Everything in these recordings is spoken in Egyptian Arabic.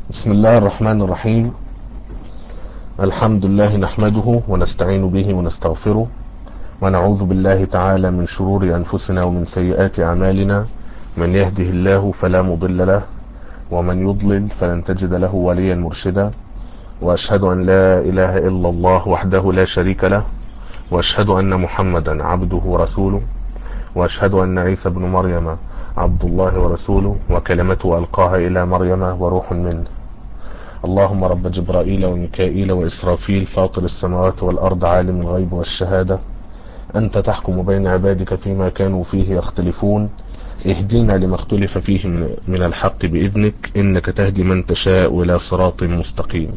بسم الله الرحمن الرحيم الحمد لله نحمده ونستعين به ونستغفره ونعوذ بالله تعالى من شرور أنفسنا ومن سيئات أعمالنا من يهده الله فلا مضل له ومن يضلل فلن تجد له وليا مرشدا وأشهد أن لا إله إلا الله وحده لا شريك له وأشهد أن محمدا عبده ورسوله وأشهد أن عيسى بن مريم عبد الله ورسوله وكلمته ألقاها إلى مريم وروح منه اللهم رب جبرائيل وميكائيل وإسرافيل فاطر السماوات والأرض عالم الغيب والشهادة أنت تحكم بين عبادك فيما كانوا فيه يختلفون اهدنا لما اختلف فيه من الحق بإذنك إنك تهدي من تشاء إلى صراط مستقيم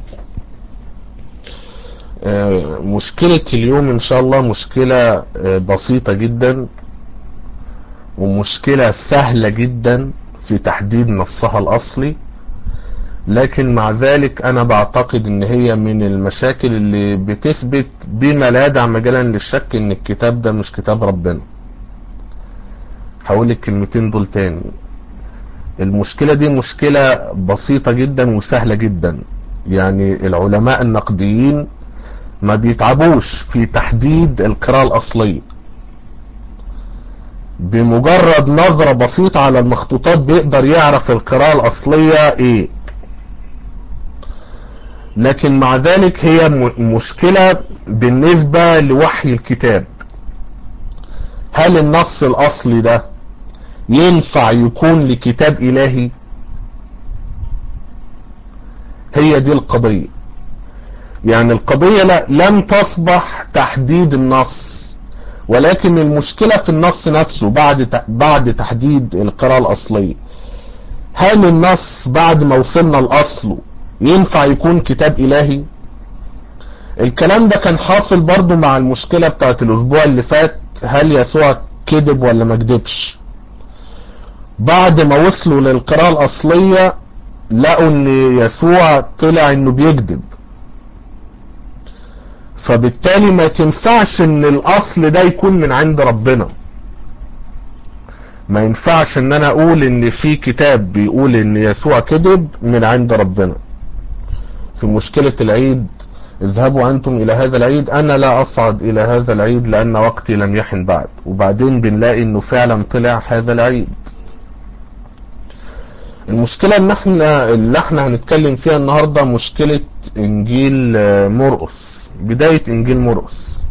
مشكلة اليوم إن شاء الله مشكلة بسيطة جدا ومشكلة سهلة جدا في تحديد نصها الأصلي لكن مع ذلك أنا بعتقد إن هي من المشاكل اللي بتثبت بما لا يدع مجالا للشك إن الكتاب ده مش كتاب ربنا هقول الكلمتين دول تاني المشكلة دي مشكلة بسيطة جدا وسهلة جدا يعني العلماء النقديين ما بيتعبوش في تحديد القراءة الأصلية بمجرد نظرة بسيطة على المخطوطات بيقدر يعرف القراءة الأصلية ايه لكن مع ذلك هي مشكلة بالنسبة لوحي الكتاب هل النص الأصلي ده ينفع يكون لكتاب إلهي هي دي القضية يعني القضية لا لم تصبح تحديد النص ولكن المشكلة في النص نفسه بعد بعد تحديد القراءة الأصلية هل النص بعد ما وصلنا لأصله ينفع يكون كتاب إلهي الكلام ده كان حاصل برضو مع المشكلة بتاعت الأسبوع اللي فات هل يسوع كذب ولا ما كذبش بعد ما وصلوا للقراءة الأصلية لقوا ان يسوع طلع انه بيكذب فبالتالي ما تنفعش ان الاصل ده يكون من عند ربنا ما ينفعش ان انا اقول ان في كتاب بيقول ان يسوع كذب من عند ربنا في مشكلة العيد اذهبوا انتم الى هذا العيد انا لا اصعد الى هذا العيد لان وقتي لم يحن بعد وبعدين بنلاقي انه فعلا طلع هذا العيد المشكلة ان احنا اللي احنا هنتكلم فيها النهاردة مشكلة انجيل مرقس بداية انجيل مرقس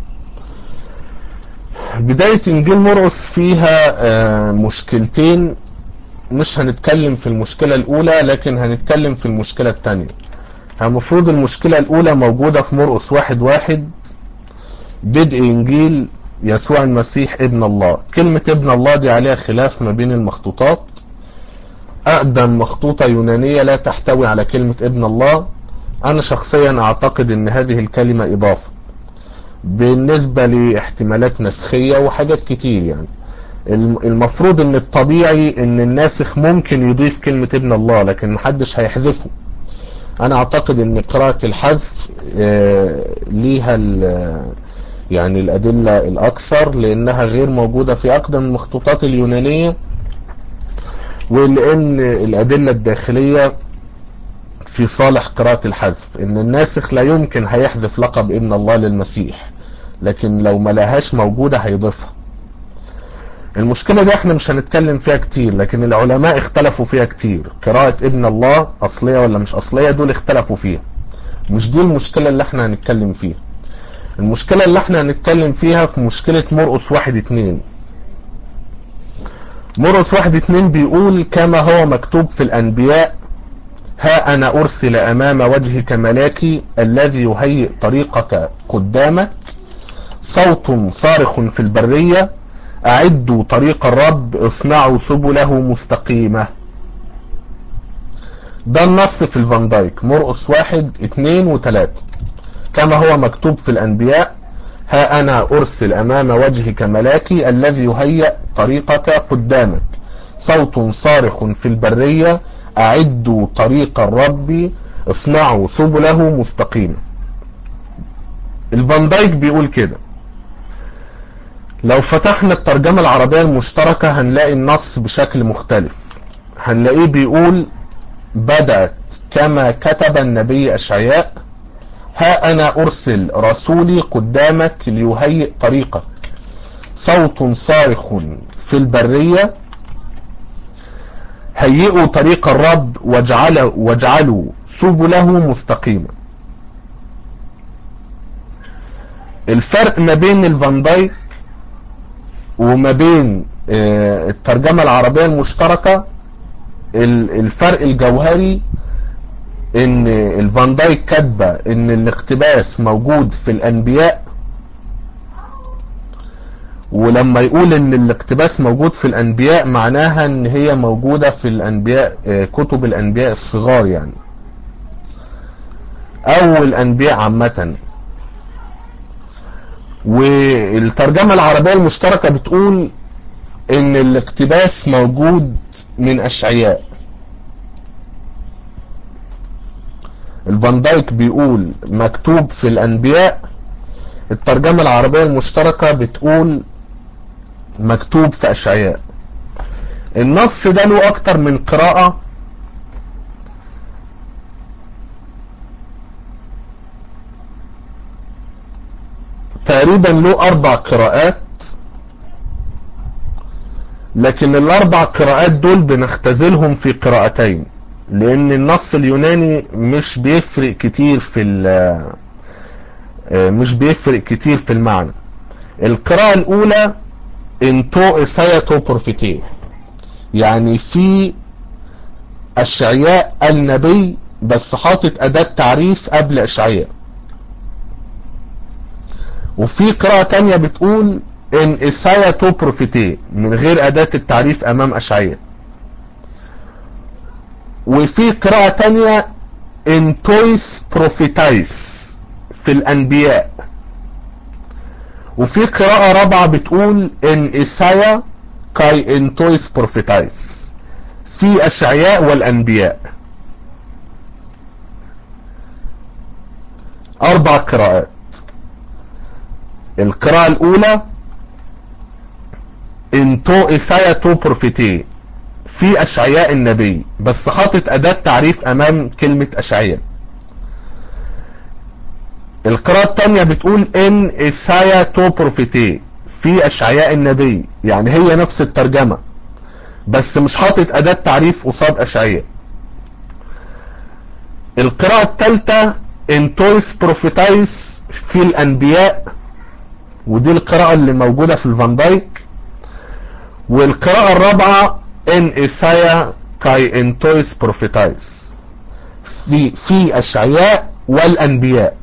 بداية انجيل مرقس فيها مشكلتين مش هنتكلم في المشكلة الاولى لكن هنتكلم في المشكلة التانية المفروض المشكلة الاولى موجودة في مرقس واحد واحد بدء انجيل يسوع المسيح ابن الله كلمة ابن الله دي عليها خلاف ما بين المخطوطات أقدم مخطوطة يونانية لا تحتوي على كلمة ابن الله أنا شخصيا أعتقد أن هذه الكلمة إضافة بالنسبة لاحتمالات نسخية وحاجات كتير يعني المفروض أن الطبيعي أن الناسخ ممكن يضيف كلمة ابن الله لكن محدش هيحذفه أنا أعتقد أن قراءة الحذف ليها يعني الأدلة الأكثر لأنها غير موجودة في أقدم المخطوطات اليونانية ولان الادلة الداخلية في صالح قراءة الحذف ان الناسخ لا يمكن هيحذف لقب ابن الله للمسيح لكن لو ما لهاش موجودة هيضيفها المشكلة دي احنا مش هنتكلم فيها كتير لكن العلماء اختلفوا فيها كتير قراءة ابن الله اصلية ولا مش اصلية دول اختلفوا فيها مش دي المشكلة اللي احنا هنتكلم فيها المشكلة اللي احنا هنتكلم فيها في مشكلة مرقس واحد اتنين مرقس واحد اتنين بيقول كما هو مكتوب في الأنبياء ها أنا أرسل أمام وجهك ملاكي الذي يهيئ طريقك قدامك صوت صارخ في البرية أعدوا طريق الرب اصنعوا سبله مستقيمة ده النص في الفان دايك مرقس واحد اتنين وتلاتة كما هو مكتوب في الأنبياء ها أنا أرسل أمام وجهك ملاكي الذي يهيأ طريقك قدامك صوت صارخ في البرية أعدوا طريق الرب اصنعوا سبله مستقيمة الفان دايك بيقول كده لو فتحنا الترجمة العربية المشتركة هنلاقي النص بشكل مختلف هنلاقيه بيقول بدأت كما كتب النبي أشعياء ها أنا أرسل رسولي قدامك ليهيئ طريقك صوت صارخ في البرية هيئوا طريق الرب واجعلوا, واجعلوا سبله مستقيمة الفرق ما بين الفان دايك وما بين الترجمة العربية المشتركة الفرق الجوهري ان الفان دايك كاتبه ان الاقتباس موجود في الانبياء ولما يقول ان الاقتباس موجود في الانبياء معناها ان هي موجودة في الانبياء كتب الانبياء الصغار يعني او الانبياء عامة والترجمة العربية المشتركة بتقول ان الاقتباس موجود من اشعياء الفان دايك بيقول مكتوب في الانبياء الترجمة العربية المشتركة بتقول مكتوب في اشعياء النص ده له اكتر من قراءة تقريبا له اربع قراءات لكن الاربع قراءات دول بنختزلهم في قراءتين لان النص اليوناني مش بيفرق كتير في مش بيفرق كتير في المعنى القراءة الاولى انتو اسايتو بروفيتي يعني في اشعياء النبي بس حاطط اداة تعريف قبل اشعياء وفي قراءة تانية بتقول ان اسايتو بروفيتي من غير اداة التعريف امام اشعياء وفي قراءة تانية انتويس بروفيتايس في الانبياء وفي قراءة رابعة بتقول ان اسايا كاي انتويس بروفيتايس في اشعياء والانبياء اربع قراءات القراءة الاولى انتو اسايا تو بروفيتي في اشعياء النبي بس حاطط اداة تعريف امام كلمة اشعياء القراءة التانية بتقول ان اسايا تو بروفيتي في اشعياء النبي يعني هي نفس الترجمة بس مش حاطط اداة تعريف قصاد اشعياء القراءة التالتة انتويس بروفيتايس في الانبياء ودي القراءة اللي موجودة في الفان دايك والقراءة الرابعة ان اسايا كاي انتويس بروفيتايس في في اشعياء والانبياء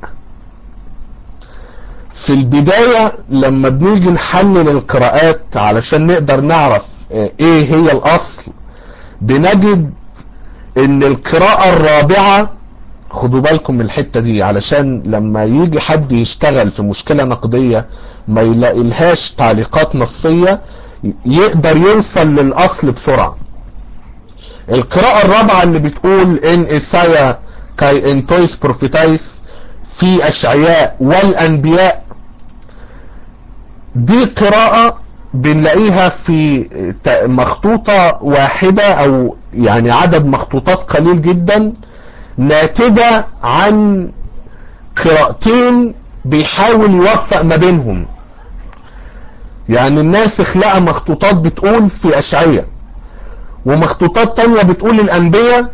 في البداية لما بنيجي نحلل القراءات علشان نقدر نعرف ايه هي الاصل بنجد ان القراءة الرابعة خدوا بالكم من الحتة دي علشان لما يجي حد يشتغل في مشكلة نقدية ما يلاقيلهاش تعليقات نصية يقدر يوصل للاصل بسرعة القراءة الرابعة اللي بتقول ان اسايا كاي انتويس بروفيتايس في اشعياء والانبياء دي قراءة بنلاقيها في مخطوطة واحدة او يعني عدد مخطوطات قليل جدا ناتجة عن قراءتين بيحاول يوفق ما بينهم يعني الناسخ لقى مخطوطات بتقول في اشعية ومخطوطات تانية بتقول الانبياء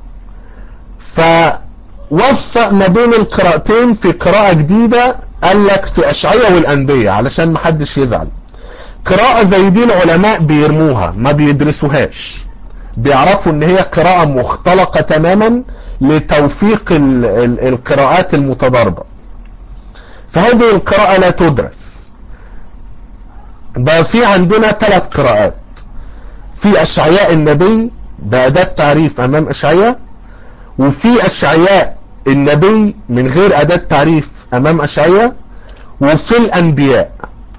فوفق ما بين القراءتين في قراءة جديدة قال لك في اشعية والانبياء علشان محدش يزعل قراءة زي دي العلماء بيرموها ما بيدرسوهاش بيعرفوا ان هي قراءة مختلقة تماما لتوفيق ال ال القراءات المتضاربة فهذه القراءة لا تدرس بقى في عندنا ثلاث قراءات في اشعياء النبي بأداة تعريف امام اشعياء وفي اشعياء النبي من غير اداة تعريف امام اشعياء وفي الانبياء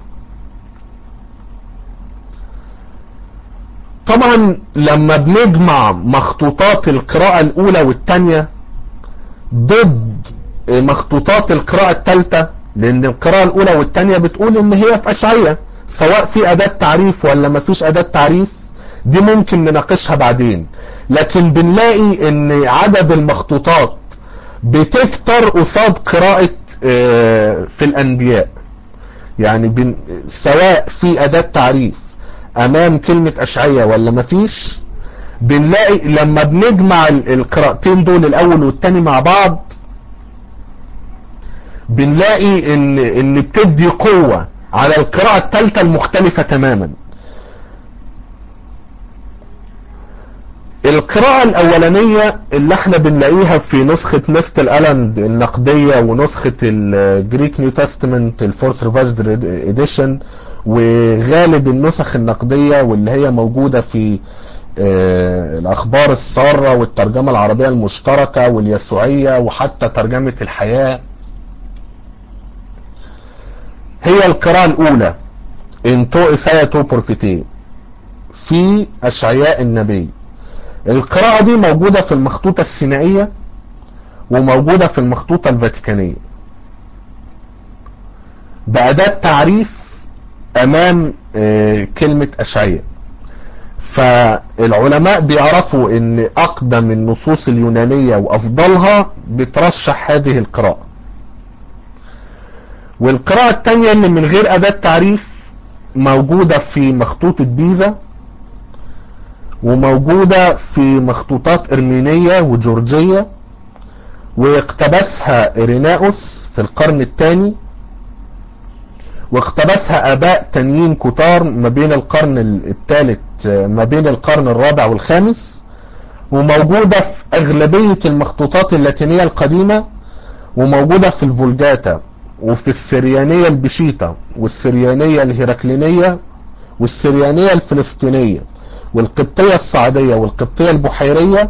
طبعا لما بنجمع مخطوطات القراءة الاولى والثانية ضد مخطوطات القراءة الثالثة لان القراءة الاولى والثانية بتقول ان هي في اشعياء سواء في اداة تعريف ولا ما فيش اداة تعريف دي ممكن نناقشها بعدين لكن بنلاقي ان عدد المخطوطات بتكتر قصاد قراءة في الانبياء يعني بن سواء في اداة تعريف امام كلمة اشعية ولا مفيش بنلاقي لما بنجمع القراءتين دول الاول والتاني مع بعض بنلاقي ان ان بتدي قوة على القراءة الثالثة المختلفة تماما القراءة الأولانية اللي احنا بنلاقيها في نسخة نست الألند النقدية ونسخة الجريك نيو تستمنت الفورث ريفايزد اديشن وغالب النسخ النقدية واللي هي موجودة في اه الأخبار السارة والترجمة العربية المشتركة واليسوعية وحتى ترجمة الحياة هي القراءة الأولى انتو إسايا تو بورفيتي في أشعياء النبي القراءة دي موجودة في المخطوطة السينائية وموجودة في المخطوطة الفاتيكانية بأداة تعريف أمام كلمة أشعية فالعلماء بيعرفوا ان اقدم النصوص اليونانية وافضلها بترشح هذه القراءة والقراءة التانية اللي من غير اداة تعريف موجودة في مخطوطة بيزا وموجودة في مخطوطات ارمينية وجورجية واقتبسها إريناؤوس في القرن الثاني واقتبسها آباء تانيين كتار ما بين القرن الثالث ما بين القرن الرابع والخامس وموجودة في أغلبية المخطوطات اللاتينية القديمة وموجودة في الفولجاتا وفي السريانية البشيطة والسريانية الهيراكلينية والسريانية الفلسطينية والقبطية الصعيدية والقبطية البحيرية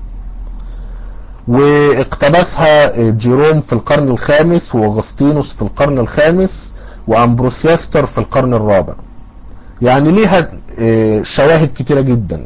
واقتبسها جيروم في القرن الخامس واغسطينوس في القرن الخامس وامبروسياستر في القرن الرابع يعني ليها شواهد كتيرة جدا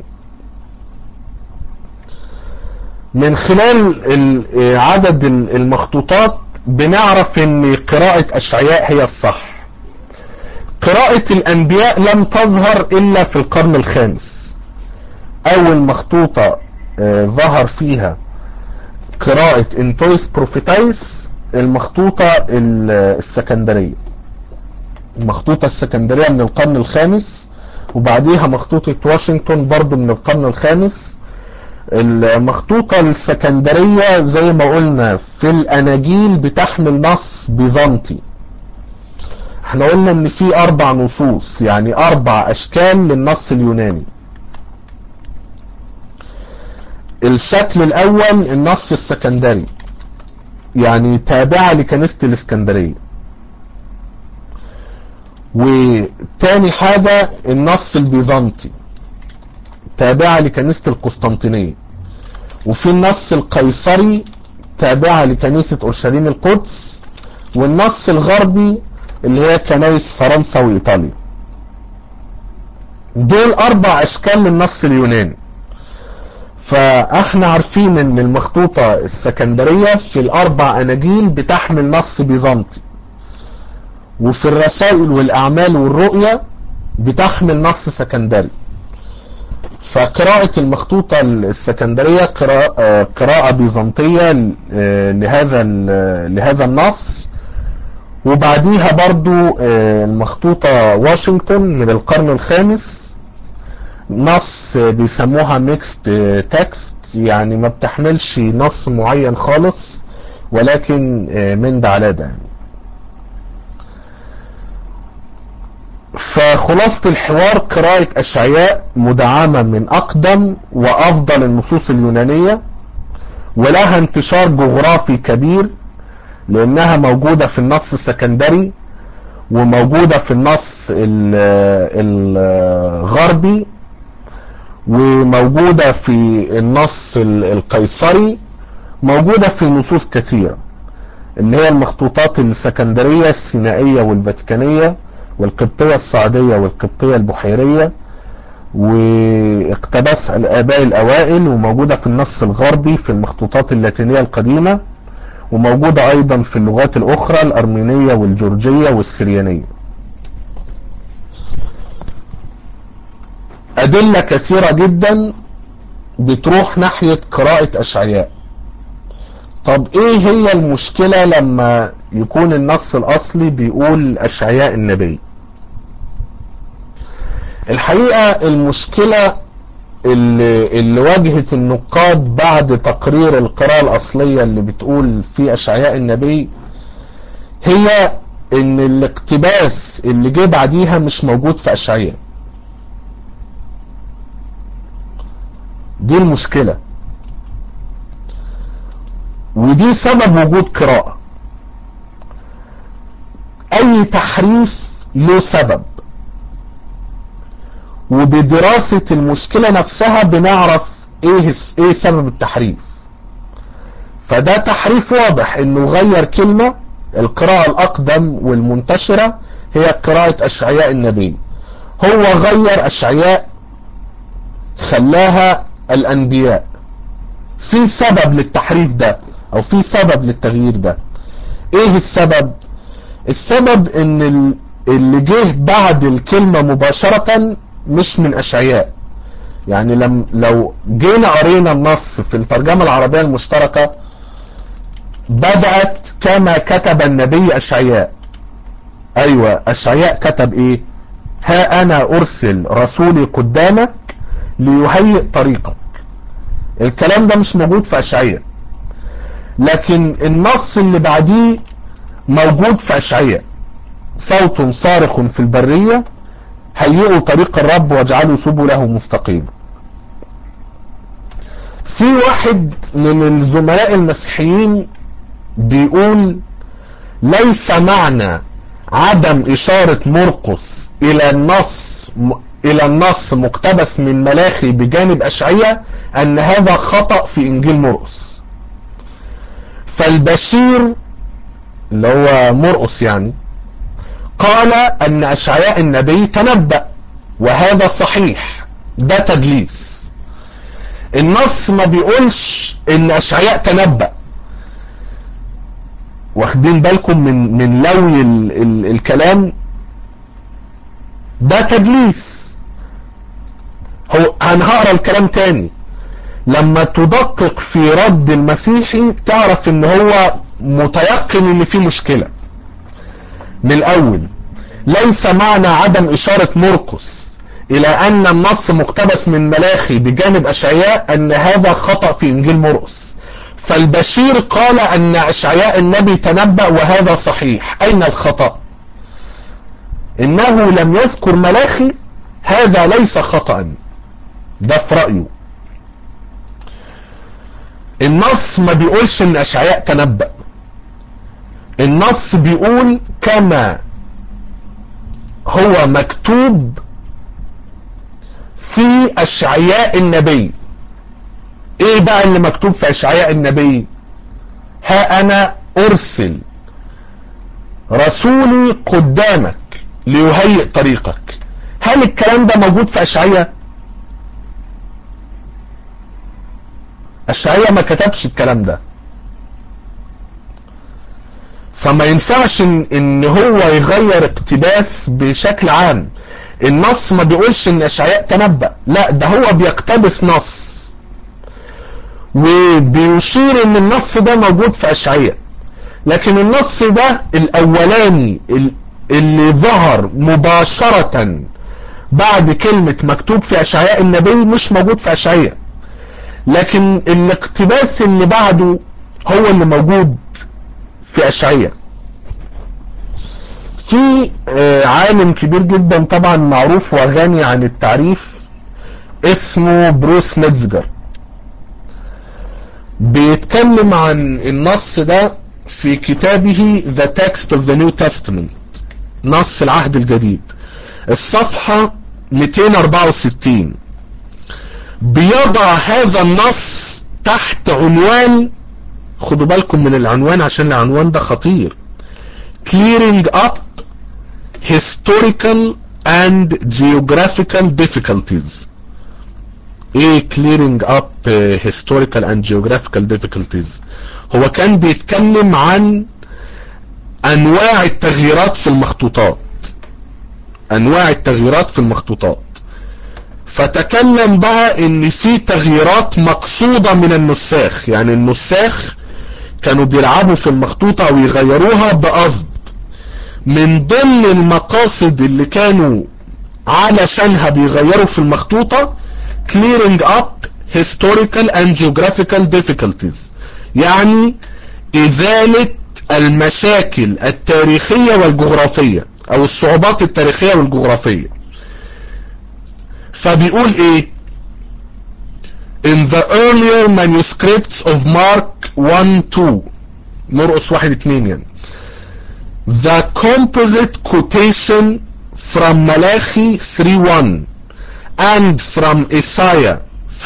من خلال عدد المخطوطات بنعرف ان قراءة اشعياء هي الصح قراءة الانبياء لم تظهر الا في القرن الخامس اول مخطوطة ظهر فيها قراءة انتويس بروفيتايس المخطوطة السكندرية المخطوطة السكندرية من القرن الخامس وبعديها مخطوطة واشنطن برضو من القرن الخامس المخطوطة السكندرية زي ما قلنا في الأناجيل بتحمل نص بيزنطي احنا قلنا ان في اربع نصوص يعني اربع اشكال للنص اليوناني الشكل الاول النص السكندري يعني تابعة لكنيسة الاسكندرية وتاني حاجة النص البيزنطي تابعة لكنيسة القسطنطينية وفي النص القيصري تابعة لكنيسة أورشليم القدس والنص الغربي اللي هي كنايس فرنسا وإيطاليا دول أربع أشكال للنص اليوناني فاحنا عارفين ان المخطوطة السكندرية في الاربع اناجيل بتحمل نص بيزنطي وفي الرسائل والاعمال والرؤية بتحمل نص سكندري فقراءة المخطوطة السكندرية قراءة, قراءة بيزنطية لهذا لهذا النص وبعديها برضو المخطوطة واشنطن من القرن الخامس نص بيسموها ميكست تكست يعني ما بتحملش نص معين خالص ولكن من ده على ده يعني فخلاصة الحوار قراءة أشعياء مدعمة من أقدم وأفضل النصوص اليونانية ولها انتشار جغرافي كبير لأنها موجودة في النص السكندري وموجودة في النص الغربي وموجودة في النص القيصري موجودة في نصوص كثيرة اللي هي المخطوطات السكندرية السينائية والفاتيكانية والقبطية الصعيدية والقبطية البحيرية واقتبسها الآباء الأوائل وموجودة في النص الغربي في المخطوطات اللاتينية القديمة وموجودة أيضا في اللغات الأخرى الأرمينية والجورجية والسريانية أدلة كثيرة جدا بتروح ناحية قراءة أشعياء طب ايه هي المشكلة لما يكون النص الأصلي بيقول أشعياء النبي الحقيقة المشكلة اللي, اللي واجهت النقاد بعد تقرير القراءة الأصلية اللي بتقول في أشعياء النبي هي ان الاقتباس اللي جه بعديها مش موجود في أشعياء دي المشكلة ودي سبب وجود قراءة اي تحريف له سبب وبدراسة المشكلة نفسها بنعرف ايه ايه سبب التحريف فده تحريف واضح انه غير كلمة القراءة الاقدم والمنتشرة هي قراءة اشعياء النبي هو غير اشعياء خلاها الانبياء في سبب للتحريف ده او في سبب للتغيير ده ايه السبب السبب ان اللي جه بعد الكلمة مباشرة مش من اشعياء يعني لم لو جينا قرينا النص في الترجمة العربية المشتركة بدأت كما كتب النبي اشعياء ايوه اشعياء كتب ايه ها انا ارسل رسولي قدامك ليهيئ طريقك الكلام ده مش موجود في اشعياء لكن النص اللي بعديه موجود في اشعياء صوت صارخ في البرية هيئوا طريق الرب واجعلوا سبله مستقيمة في واحد من الزملاء المسيحيين بيقول ليس معنى عدم إشارة مرقس إلى النص إلى النص مقتبس من ملاخي بجانب أشعية أن هذا خطأ في إنجيل مرقس فالبشير اللي هو مرقس يعني قال أن أشعياء النبي تنبأ وهذا صحيح ده تدليس النص ما بيقولش ان اشعياء تنبأ واخدين بالكم من من لوي ال ال الكلام ده تدليس هو انا هقرا الكلام تاني لما تدقق في رد المسيحي تعرف ان هو متيقن ان في مشكلة من الاول ليس معنى عدم اشارة مرقس الى ان النص مقتبس من ملاخي بجانب اشعياء ان هذا خطأ في انجيل مرقس فالبشير قال ان اشعياء النبي تنبأ وهذا صحيح اين الخطأ انه لم يذكر ملاخي هذا ليس خطأ ده في رأيه النص ما بيقولش ان اشعياء تنبأ النص بيقول كما هو مكتوب في اشعياء النبي ايه بقى اللي مكتوب في اشعياء النبي ها انا ارسل رسولي قدامك ليهيئ طريقك هل الكلام ده موجود في اشعياء اشعياء ما كتبش الكلام ده فما ينفعش ان, إن هو يغير اقتباس بشكل عام النص ما بيقولش ان اشعياء تنبأ لا ده هو بيقتبس نص وبيشير ان النص ده موجود في اشعياء لكن النص ده الاولاني اللي ظهر مباشرة بعد كلمة مكتوب في اشعياء النبي مش موجود في اشعياء لكن الاقتباس اللي بعده هو اللي موجود في اشعياء في عالم كبير جدا طبعا معروف وغني عن التعريف اسمه بروس ميتزجر بيتكلم عن النص ده في كتابه The Text of the New Testament نص العهد الجديد الصفحة 264 بيضع هذا النص تحت عنوان خدوا بالكم من العنوان عشان العنوان ده خطير clearing up historical and geographical difficulties ايه clearing up historical and geographical difficulties هو كان بيتكلم عن انواع التغييرات في المخطوطات انواع التغييرات في المخطوطات فتكلم بقى ان في تغييرات مقصودة من النساخ يعني النساخ كانوا بيلعبوا في المخطوطة ويغيروها بقصد من ضمن المقاصد اللي كانوا علشانها بيغيروا في المخطوطة clearing up historical and geographical difficulties يعني ازالة المشاكل التاريخية والجغرافية او الصعوبات التاريخية والجغرافية فبيقول ايه in the earlier manuscripts of Mark 1-2 مرقس 1-2 يعني the composite quotation from Malachi 3.1 and from Isaiah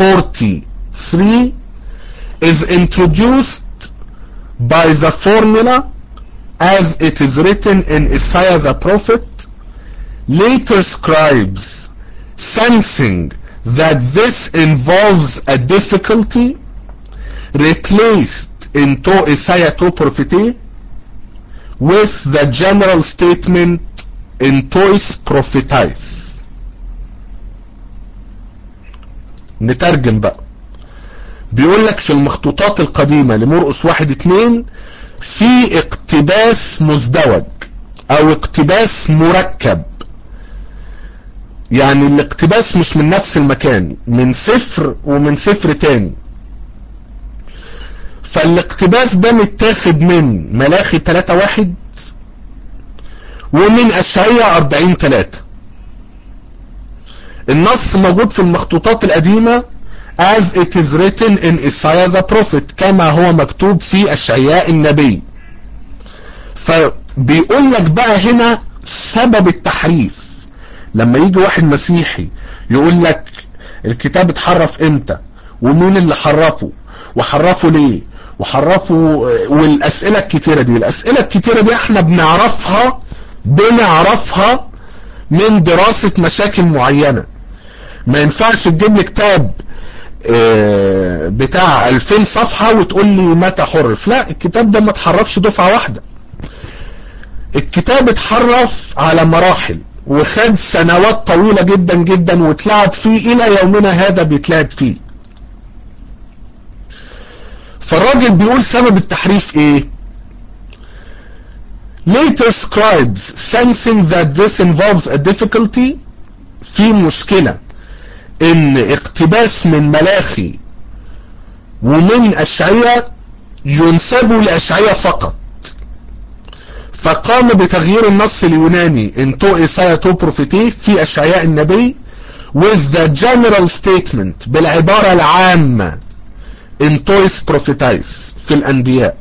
43 is introduced by the formula as it is written in Isaiah the prophet. Later scribes, sensing that this involves a difficulty, replaced into Isaiah 2 prophecy with the general statement in tois prophetis نترجم بقى بيقول لك في المخطوطات القديمة لمرقس واحد اتنين في اقتباس مزدوج او اقتباس مركب يعني الاقتباس مش من نفس المكان من سفر ومن سفر تاني فالاقتباس ده متاخد من ملاخي 3 واحد ومن اشعياء 40 3 النص موجود في المخطوطات القديمة as it is written in Isaiah the prophet كما هو مكتوب في اشعياء النبي فبيقول لك بقى هنا سبب التحريف لما يجي واحد مسيحي يقول لك الكتاب اتحرف امتى ومين اللي حرفه وحرفه ليه وحرفوا والاسئله الكتيره دي الاسئله الكتيره دي احنا بنعرفها بنعرفها من دراسه مشاكل معينه ما ينفعش تجيب لي كتاب اه بتاع 2000 صفحه وتقول لي متى حرف لا الكتاب ده ما اتحرفش دفعه واحده الكتاب اتحرف على مراحل وخد سنوات طويلة جدا جدا واتلعب فيه الى يومنا هذا بيتلعب فيه فالراجل بيقول سبب التحريف ايه later scribes sensing that this involves a difficulty في مشكلة ان اقتباس من ملاخي ومن اشعية ينسبوا لاشعية فقط فقام بتغيير النص اليوناني انتو إسايا تو بروفيتي في أشعياء النبي with the general statement بالعبارة العامة انتويس بروفيتايس في الأنبياء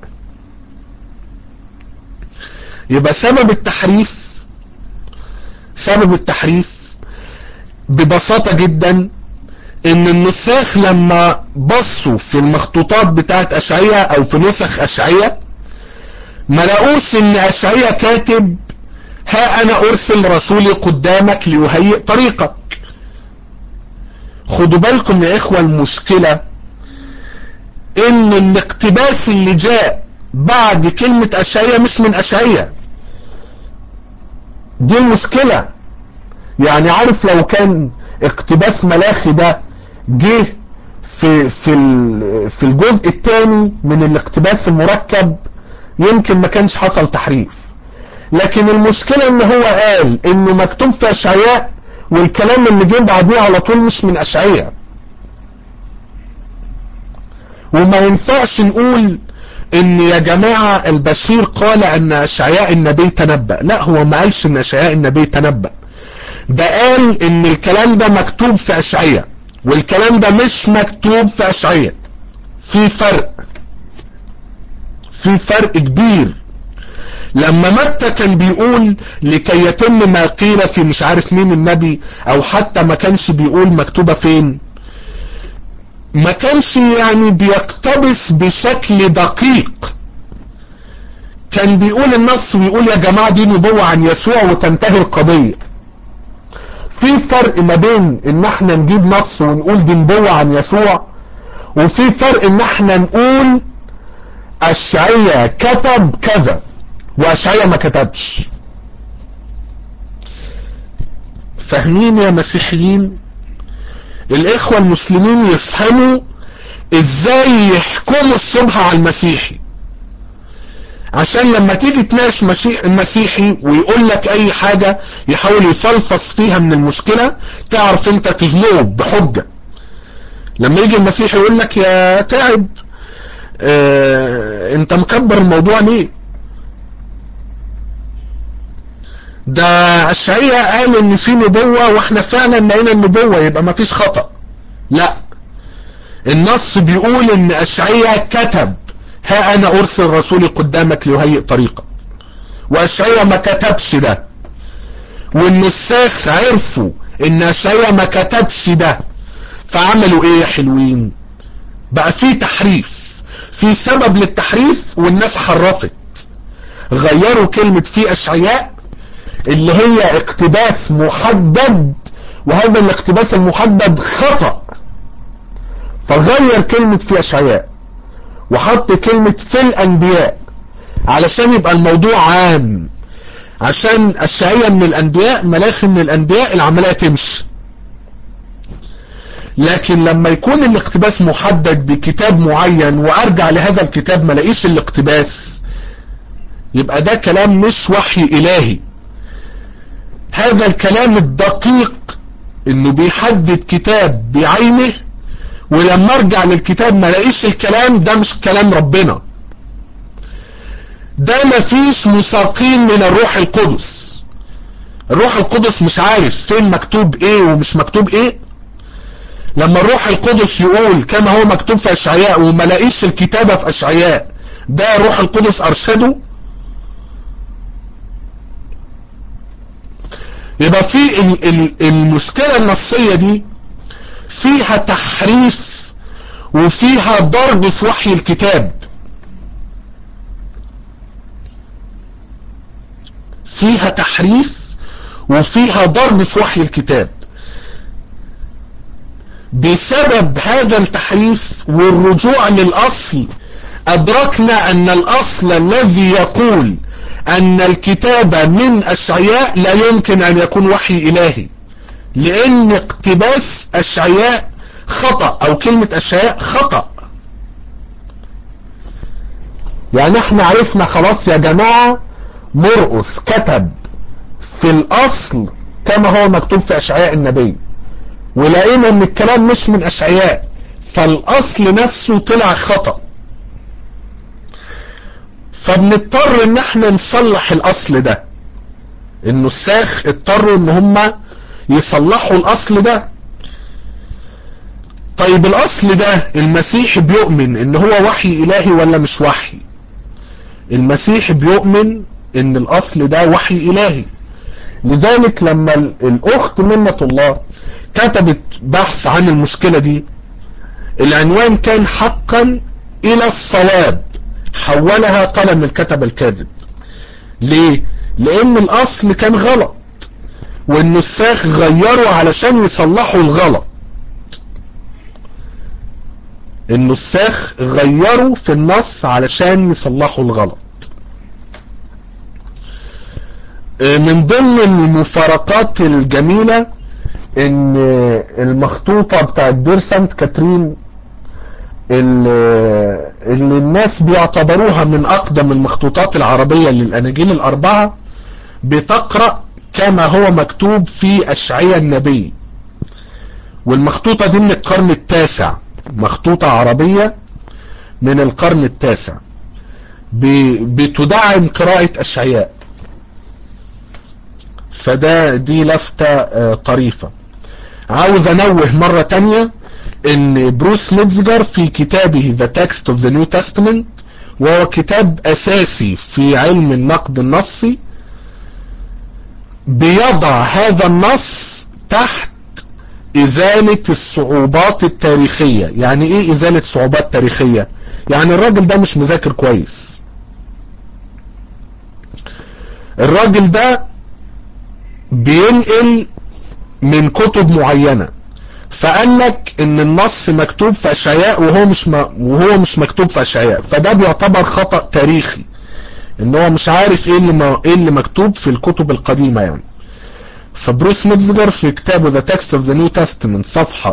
يبقى سبب التحريف سبب التحريف ببساطة جدا ان النساخ لما بصوا في المخطوطات بتاعت اشعياء او في نسخ اشعياء ما لقوش ان اشعياء كاتب ها انا ارسل رسولي قدامك ليهيئ طريقك خدوا بالكم يا اخوة المشكلة ان الاقتباس اللي جاء بعد كلمة اشعياء مش من اشعياء دي المشكلة يعني عارف لو كان اقتباس ملاخي ده جه في في في الجزء الثاني من الاقتباس المركب يمكن ما كانش حصل تحريف لكن المشكلة ان هو قال انه مكتوب في اشعياء والكلام اللي جه بعديه على طول مش من اشعياء وما ينفعش نقول ان يا جماعة البشير قال ان اشعياء النبي تنبأ لا هو ما قالش ان اشعياء النبي تنبأ ده قال ان الكلام ده مكتوب في اشعياء والكلام ده مش مكتوب في اشعياء في فرق في فرق كبير لما متى كان بيقول لكي يتم ما قيل في مش عارف مين النبي او حتى ما كانش بيقول مكتوبة فين ما كانش يعني بيقتبس بشكل دقيق كان بيقول النص ويقول يا جماعة دي نبوة عن يسوع وتنتهي القضية في فرق ما بين ان احنا نجيب نص ونقول دي نبوة عن يسوع وفي فرق ان احنا نقول اشعية كتب كذا واشعية ما كتبش فاهمين يا مسيحيين الاخوة المسلمين يفهموا ازاي يحكموا الشبهة على المسيحي عشان لما تيجي تناقش المسيحي ويقول لك اي حاجة يحاول يفلفص فيها من المشكلة تعرف انت تزنقه بحجة لما يجي المسيحي يقول لك يا تعب اه انت مكبر الموضوع ليه ده الشعية قال ان في نبوة واحنا فعلا لقينا النبوة يبقى ما فيش خطأ لا النص بيقول ان اشعية كتب ها انا ارسل رسولي قدامك ليهيئ طريقك واشعية ما كتبش ده والنساخ عرفوا ان اشعية ما كتبش ده فعملوا ايه يا حلوين بقى في تحريف في سبب للتحريف والناس حرفت غيروا كلمة في اشعياء اللي هي اقتباس محدد وهذا الاقتباس المحدد خطأ فغير كلمة في اشعياء وحط كلمة في الانبياء علشان يبقى الموضوع عام عشان الشعية من الانبياء ملاخي من الانبياء العملية تمشي لكن لما يكون الاقتباس محدد بكتاب معين وارجع لهذا الكتاب ما لاقيش الاقتباس يبقى ده كلام مش وحي الهي هذا الكلام الدقيق انه بيحدد كتاب بعينه ولما ارجع للكتاب ما لاقيش الكلام ده مش كلام ربنا ده مفيش مساقين من الروح القدس الروح القدس مش عارف فين مكتوب ايه ومش مكتوب ايه لما الروح القدس يقول كما هو مكتوب في اشعياء وما لاقيش الكتابة في اشعياء ده روح القدس ارشده يبقى في المشكلة النصية دي فيها تحريف وفيها ضرب في وحي الكتاب فيها تحريف وفيها ضرب في وحي الكتاب بسبب هذا التحريف والرجوع للأصل أدركنا أن الأصل الذي يقول أن الكتاب من أشعياء لا يمكن أن يكون وحي إلهي لأن اقتباس أشعياء خطأ أو كلمة أشعياء خطأ يعني احنا عرفنا خلاص يا جماعة مرقس كتب في الأصل كما هو مكتوب في أشعياء النبي ولقينا ان الكلام مش من أشعياء فالأصل نفسه طلع خطأ فبنضطر ان احنا نصلح الاصل ده النساخ اضطروا ان هم يصلحوا الاصل ده طيب الاصل ده المسيح بيؤمن ان هو وحي الهي ولا مش وحي المسيح بيؤمن ان الاصل ده وحي الهي لذلك لما الاخت منة الله كتبت بحث عن المشكلة دي العنوان كان حقا الى الصواب حولها قلم الكتب الكاذب ليه لان الاصل كان غلط والنساخ غيروا علشان يصلحوا الغلط النساخ غيروا في النص علشان يصلحوا الغلط من ضمن المفارقات الجميلة ان المخطوطة بتاعت دير سانت كاترين اللي, اللي الناس بيعتبروها من اقدم المخطوطات العربية للاناجيل الاربعة بتقرأ كما هو مكتوب في اشعياء النبي والمخطوطة دي من القرن التاسع مخطوطة عربية من القرن التاسع بتدعم قراءة اشعياء فده دي لفتة طريفة عاوز انوه مرة تانية ان بروس ميتزجر في كتابه The Text of the New Testament وهو كتاب اساسي في علم النقد النصي بيضع هذا النص تحت ازالة الصعوبات التاريخية يعني ايه ازالة صعوبات تاريخية يعني الراجل ده مش مذاكر كويس الراجل ده بينقل من كتب معينة فقال لك ان النص مكتوب في اشعياء وهو مش م... وهو مش مكتوب في اشعياء فده بيعتبر خطأ تاريخي ان هو مش عارف ايه اللي م... ايه اللي مكتوب في الكتب القديمة يعني فبروس ميتزجر في كتابه The Text of the New Testament صفحة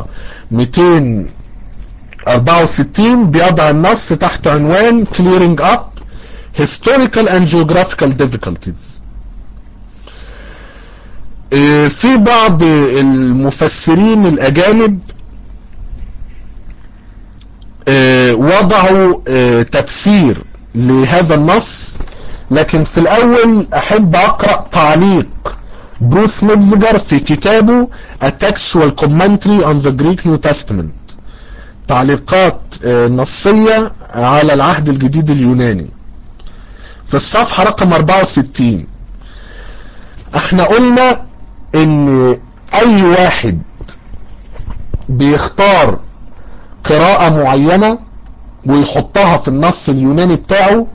264 بيضع النص تحت عنوان Clearing Up Historical and Geographical Difficulties في بعض المفسرين الأجانب وضعوا تفسير لهذا النص لكن في الأول أحب أقرأ تعليق بروس ميتزجر في كتابه A Textual Commentary on the Greek New Testament تعليقات نصية على العهد الجديد اليوناني في الصفحة رقم 64 احنا قلنا ان اي واحد بيختار قراءة معينة ويحطها في النص اليوناني بتاعه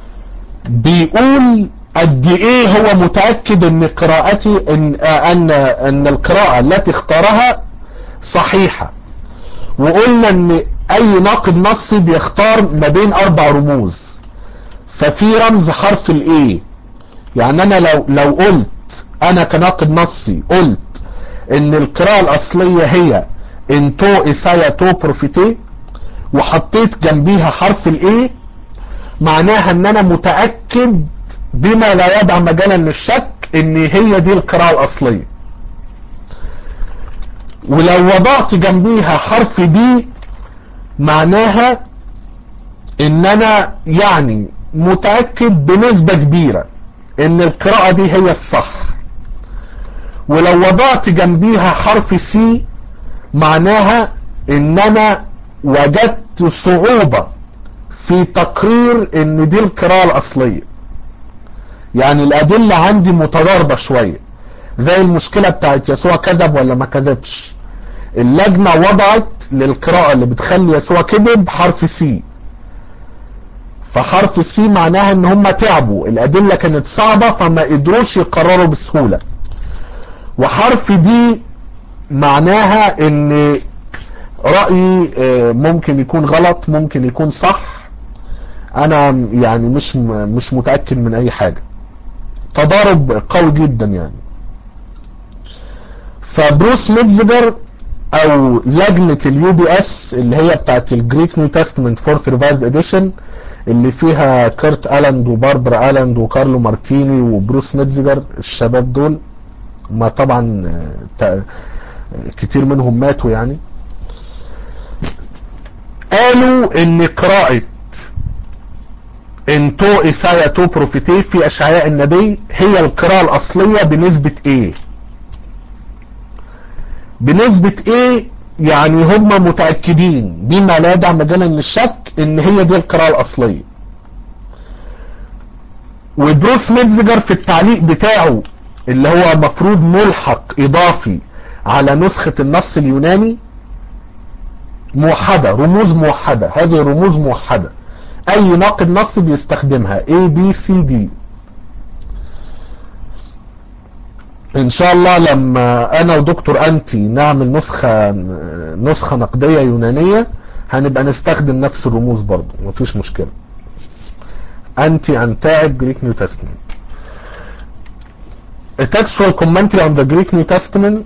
بيقول قد ايه هو متأكد ان قراءتي ان ان ان القراءة التي اختارها صحيحة وقلنا ان اي ناقد نصي بيختار ما بين اربع رموز ففي رمز حرف الايه يعني انا لو لو قلت انا كناقد نصي قلت ان القراءة الاصلية هي انتو اسايا تو بروفيتي وحطيت جنبيها حرف الايه معناها ان انا متأكد بما لا يدع مجالا للشك ان هي دي القراءة الاصلية ولو وضعت جنبيها حرف بي معناها ان انا يعني متأكد بنسبة كبيرة ان القراءة دي هي الصح ولو وضعت جنبيها حرف سي معناها ان انا وجدت صعوبة في تقرير ان دي القراءة الاصلية يعني الادلة عندي متضاربة شوية زي المشكلة بتاعت يسوع كذب ولا ما كذبش اللجنة وضعت للقراءة اللي بتخلي يسوع كذب حرف سي فحرف سي معناها ان هم تعبوا الادلة كانت صعبة فما قدروش يقرروا بسهولة وحرف دي معناها ان رأيي ممكن يكون غلط ممكن يكون صح انا يعني مش مش متأكد من اي حاجة تضارب قوي جدا يعني فبروس ميتزجر او لجنة اليو بي اس اللي هي بتاعت الجريك نيو تestament فورث ريفايزد اديشن اللي فيها كيرت الاند وباربرا الاند وكارلو مارتيني وبروس ميتزجر الشباب دول ما طبعا كتير منهم ماتوا يعني قالوا ان قراءة انتو اسايا تو بروفيتي في اشعياء النبي هي القراءة الاصلية بنسبة ايه بنسبة ايه يعني هم متأكدين بما لا يدع مجالا للشك ان هي دي القراءة الاصلية وبروس ميتزجر في التعليق بتاعه اللي هو مفروض ملحق اضافي على نسخة النص اليوناني موحدة رموز موحدة هذه رموز موحدة اي ناقد نص بيستخدمها A B C D ان شاء الله لما انا ودكتور انتي نعمل نسخة نسخة نقدية يونانية هنبقى نستخدم نفس الرموز برضو مفيش مشكلة انتي انتاعد جريك نيو تستمنت A textual commentary on the Greek New Testament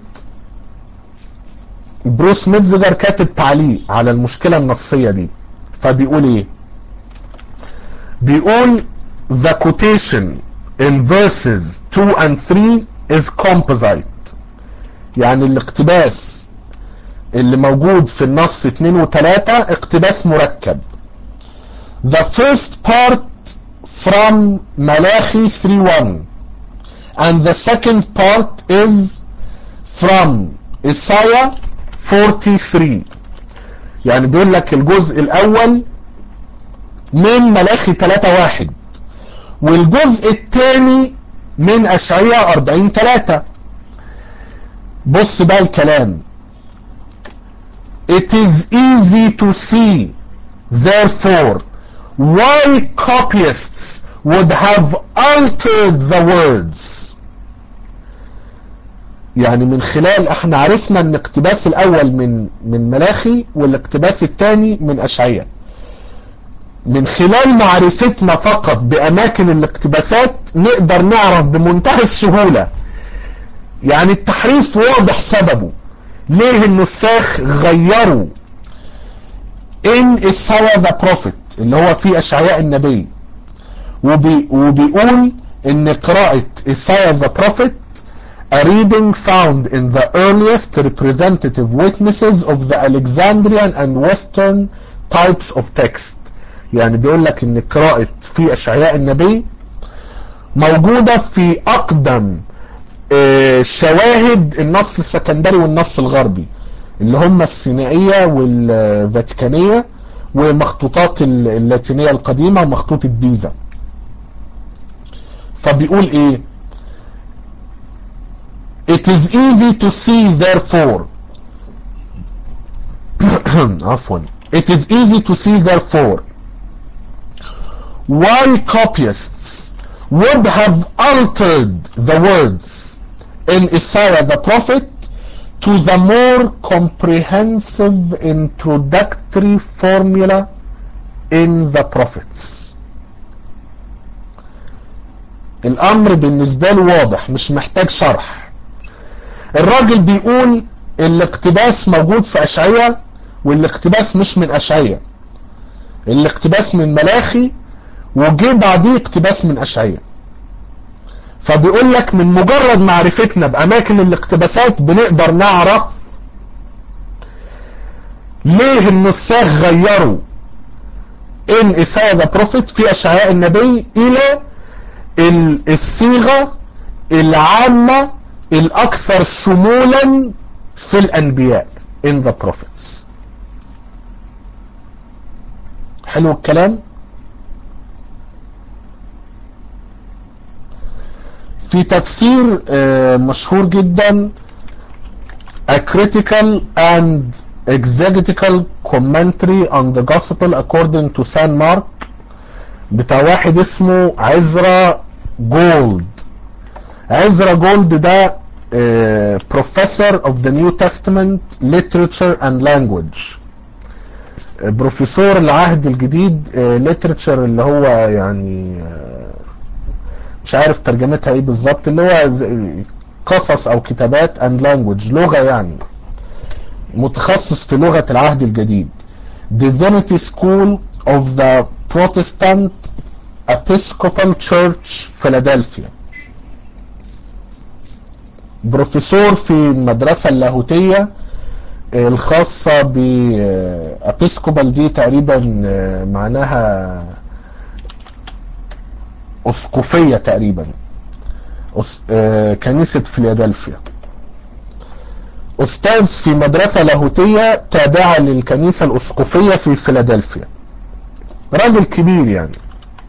بروس ميتزجر كاتب تعليق على المشكلة النصية دي فبيقول ايه بيقول the quotation in verses 2 and 3 is composite يعني الاقتباس اللي موجود في النص 2 و 3 اقتباس مركب the first part from ملاخي 3:1 and the second part is from Isaiah 43 يعني بيقول لك الجزء الاول من ملاخي 3:1 والجزء الثاني من اشعياء 40 3 بص بقى الكلام It is easy to see therefore why copyists would have altered the words يعني من خلال احنا عرفنا ان الاقتباس الاول من من ملاخي والاقتباس الثاني من اشعياء من خلال معرفتنا فقط باماكن الاقتباسات نقدر نعرف بمنتهى السهولة يعني التحريف واضح سببه ليه النساخ غيروا ان إسايا ذا بروفيت اللي هو في اشعياء النبي وبي وبيقول ان قراءة إسايا ذا بروفيت a reading found in the earliest representative witnesses of the Alexandrian and Western types of text يعني بيقول لك ان قراءة في اشعياء النبي موجودة في اقدم شواهد النص السكندري والنص الغربي اللي هم السينائية والفاتيكانية ومخطوطات اللاتينية القديمة ومخطوطة بيزا فبيقول ايه It is easy to see therefore عفوا It is easy to see therefore why copyists would have altered the words in Isaiah the prophet to the more comprehensive introductory formula in the prophets الامر بالنسبة له واضح مش محتاج شرح الراجل بيقول الاقتباس موجود في اشعية والاقتباس مش من اشعية الاقتباس من ملاخي وجه بعديه اقتباس من اشعية فبيقول لك من مجرد معرفتنا باماكن الاقتباسات بنقدر نعرف ليه النساخ غيروا ان إسايا ذا بروفيت في اشعياء النبي الى الصيغة العامة الاكثر شمولا في الانبياء in the prophets حلو الكلام في تفسير مشهور جدا a critical and exegetical commentary on the gospel according to San Mark بتاع واحد اسمه عزرا جولد عزرا جولد ده professor of the New Testament literature and language بروفيسور العهد الجديد literature اللي هو يعني مش عارف ترجمتها ايه بالظبط اللي هو قصص او كتابات and language لغة يعني متخصص في لغة العهد الجديد Divinity School of the Protestant Episcopal Church Philadelphia بروفيسور في المدرسة اللاهوتية الخاصة ب ابيسكوبال دي تقريبا معناها اسقفية تقريبا كنيسة فيلادلفيا استاذ في مدرسة لاهوتية تابعة للكنيسة الاسقفية في فيلادلفيا راجل كبير يعني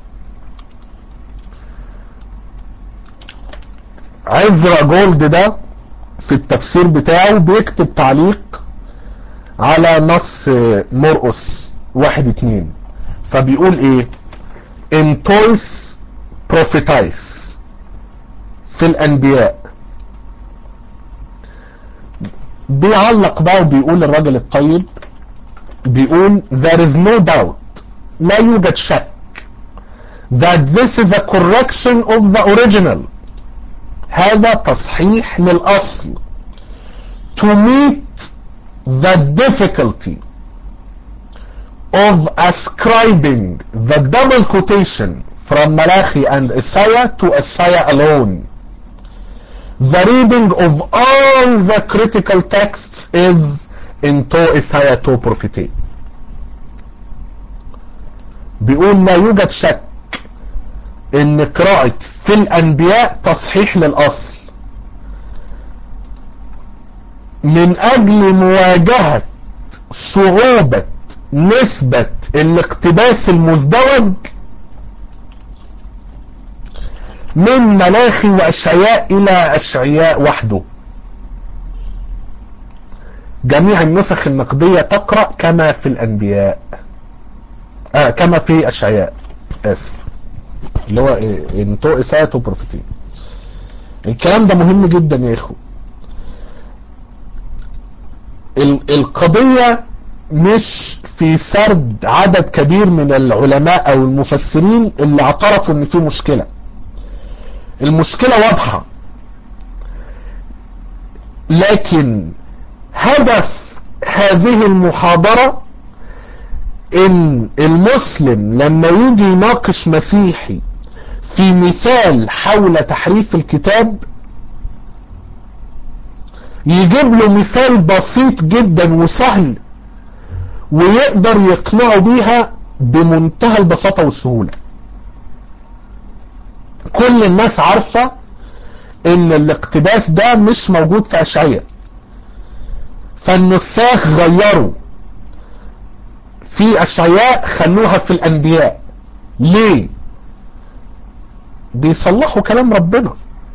عزرا جولد ده في التفسير بتاعه بيكتب تعليق على نص مرقس واحد اتنين فبيقول ايه انتويس بروفيتايس في الانبياء بيعلق بقى وبيقول الراجل الطيب بيقول there is no doubt لا يوجد شك that this is a correction of the original هذا تصحيح للأصل to meet the difficulty of ascribing the double quotation from Malachi and Isaiah to Isaiah alone. The reading of all the critical texts is into Isaiah to prophecy. بيقول لا يوجد شك ان قراءة في الانبياء تصحيح للاصل من اجل مواجهة صعوبة نسبة الاقتباس المزدوج من ملاخي واشعياء الى اشعياء وحده جميع النسخ النقدية تقرأ كما في الانبياء آه كما في اشعياء اسف اللي هو انتو اساءة وبروفيتين الكلام ده مهم جدا يا اخو القضية مش في سرد عدد كبير من العلماء او المفسرين اللي اعترفوا ان في مشكلة المشكلة واضحة لكن هدف هذه المحاضرة ان المسلم لما يجي يناقش مسيحي في مثال حول تحريف الكتاب يجيب له مثال بسيط جدا وسهل ويقدر يقنعه بيها بمنتهى البساطة والسهولة كل الناس عارفة ان الاقتباس ده مش موجود في اشعية فالنساخ غيروا في اشعياء خلوها في الانبياء ليه بيصلحوا كلام ربنا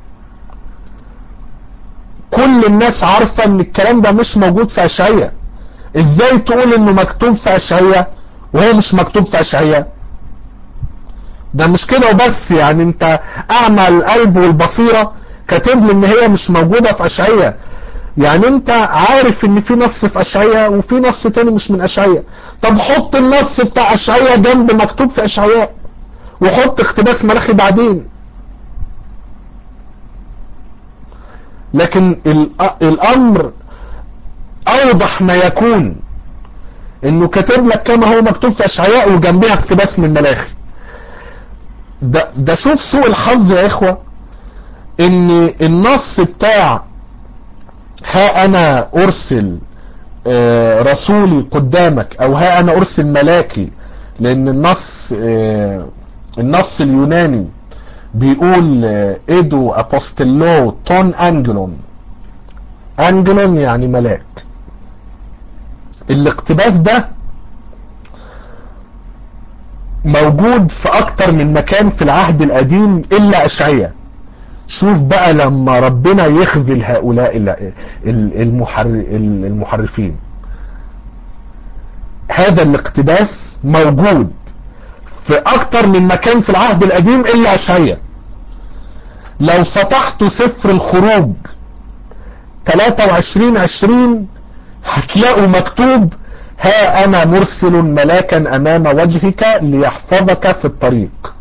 كل الناس عارفة ان الكلام ده مش موجود في اشعية ازاي تقول انه مكتوب في اشعية وهو مش مكتوب في اشعية ده مش كده وبس يعني انت اعمى القلب والبصيرة كاتب لي ان هي مش موجودة في اشعية يعني انت عارف ان في نص في اشعية وفي نص تاني مش من اشعية طب حط النص بتاع اشعية جنب مكتوب في اشعياء وحط اقتباس ملاخي بعدين لكن الامر اوضح ما يكون انه كاتب لك كما هو مكتوب في اشعياء وجنبها اقتباس من ملاخي ده, ده شوف سوء الحظ يا اخوة ان النص بتاع ها انا ارسل رسولي قدامك او ها انا ارسل ملاكي لان النص النص اليوناني بيقول ايدو ابوستيلو تون انجلون انجلون يعني ملاك الاقتباس ده موجود في اكتر من مكان في العهد القديم الا اشعياء شوف بقى لما ربنا يخذل هؤلاء المحرفين هذا الاقتباس موجود في اكتر من مكان في العهد القديم الا اشعياء لو فتحت سفر الخروج 23 20 هتلاقوا مكتوب ها انا مرسل ملاكا امام وجهك ليحفظك في الطريق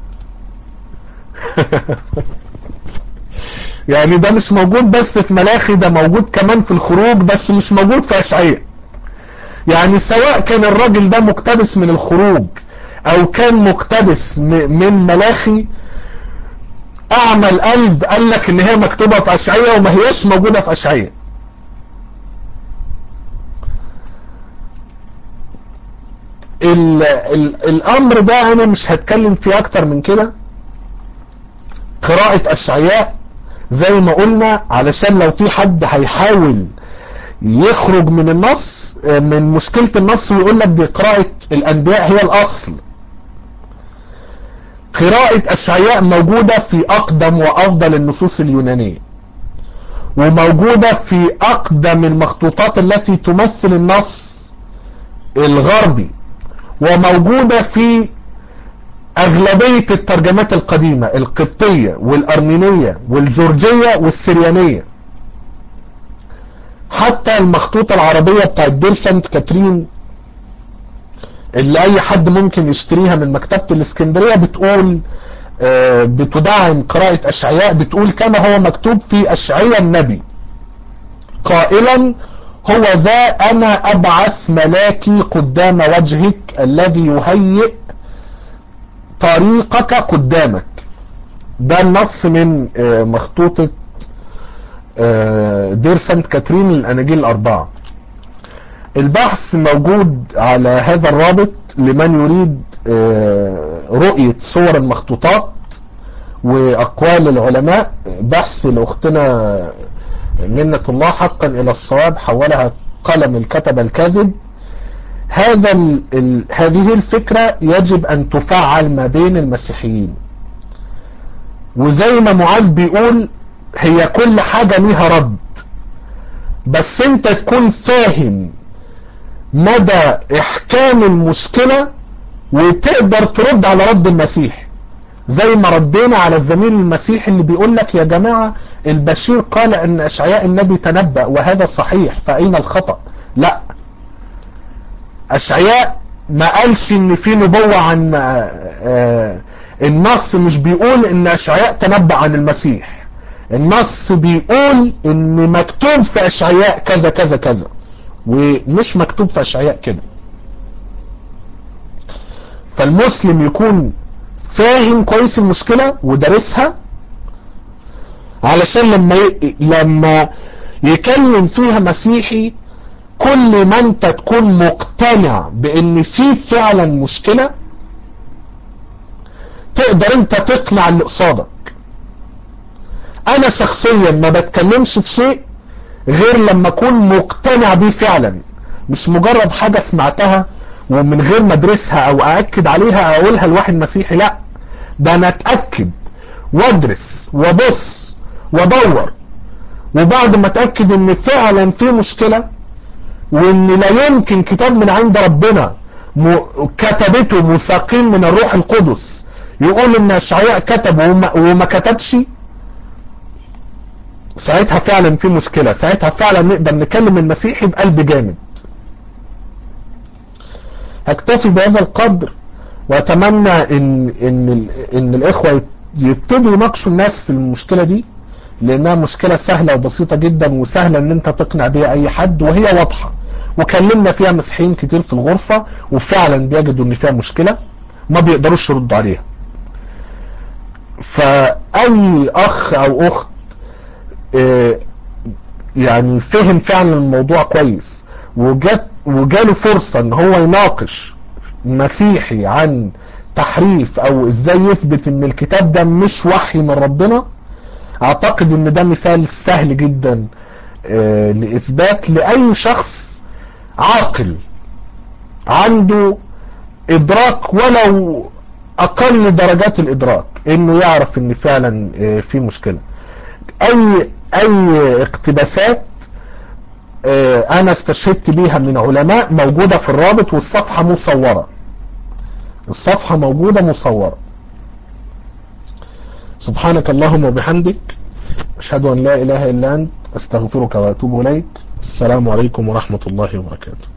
يعني ده مش موجود بس في ملاخي ده موجود كمان في الخروج بس مش موجود في اشعياء يعني سواء كان الراجل ده مقتبس من الخروج او كان مقتبس من ملاخي اعمى القلب قال لك ان هي مكتوبة في اشعياء وما هياش موجودة في اشعياء ال ال الامر ده انا مش هتكلم فيه اكتر من كده قراءة اشعياء زي ما قلنا علشان لو في حد هيحاول يخرج من النص من مشكلة النص ويقول لك دي قراءة الانبياء هي الاصل قراءة اشعياء موجودة في اقدم وافضل النصوص اليونانية وموجودة في اقدم المخطوطات التي تمثل النص الغربي وموجودة في أغلبية الترجمات القديمة القبطية والأرمينية والجورجية والسريانية حتى المخطوطة العربية بتاعت دير سانت كاترين اللي أي حد ممكن يشتريها من مكتبة الإسكندرية بتقول بتدعم قراءة أشعياء بتقول كما هو مكتوب في أشعياء النبي قائلا هو ذا أنا أبعث ملاكي قدام وجهك الذي يهيئ طريقك قدامك ده النص من مخطوطة دير سانت كاترين للأناجيل الأربعة البحث موجود على هذا الرابط لمن يريد رؤية صور المخطوطات وأقوال العلماء بحث لأختنا منة الله حقا إلى الصواب حولها قلم الكتب الكاذب هذا ال ال هذه الفكرة يجب أن تفعل ما بين المسيحيين وزي ما معاذ بيقول هي كل حاجة ليها رد بس انت تكون فاهم مدى احكام المشكلة وتقدر ترد على رد المسيح زي ما ردينا على الزميل المسيحي اللي بيقول لك يا جماعة البشير قال ان اشعياء النبي تنبأ وهذا صحيح فاين الخطأ لا اشعياء ما قالش ان في نبوة عن النص مش بيقول ان اشعياء تنبأ عن المسيح النص بيقول ان مكتوب في اشعياء كذا كذا كذا ومش مكتوب في اشعياء كده فالمسلم يكون فاهم كويس المشكلة ودارسها علشان لما ي... لما يكلم فيها مسيحي كل ما انت تكون مقتنع بان في فعلا مشكلة تقدر انت تقنع اللي قصادك انا شخصيا ما بتكلمش في شيء غير لما اكون مقتنع بيه فعلا مش مجرد حاجة سمعتها ومن غير ما ادرسها او ااكد عليها اقولها لواحد مسيحي لا ده انا اتاكد وادرس وابص وادور وبعد ما اتاكد ان فعلا في مشكله وان لا يمكن كتاب من عند ربنا م... كتبته مساقين من الروح القدس يقول ان اشعياء كتب وما, وما كتبش ساعتها فعلا في مشكله ساعتها فعلا نقدر نكلم المسيحي بقلب جامد هكتفي بهذا القدر واتمنى ان ان ان الاخوه يبتدوا يناقشوا الناس في المشكله دي لانها مشكله سهله وبسيطه جدا وسهله ان انت تقنع بيها اي حد وهي واضحه وكلمنا فيها مسيحيين كتير في الغرفه وفعلا بيجدوا ان فيها مشكله ما بيقدروش يردوا عليها فاي اخ او اخت يعني فهم فعلا الموضوع كويس وجات وجاله فرصة ان هو يناقش مسيحي عن تحريف او ازاي يثبت ان الكتاب ده مش وحي من ربنا اعتقد ان ده مثال سهل جدا آه لاثبات لاي شخص عاقل عنده ادراك ولو اقل درجات الادراك انه يعرف ان فعلا آه في مشكلة اي اي اقتباسات انا استشهدت بيها من علماء موجودة في الرابط والصفحة مصورة الصفحة موجودة مصورة سبحانك اللهم وبحمدك اشهد ان لا اله الا انت استغفرك واتوب اليك السلام عليكم ورحمة الله وبركاته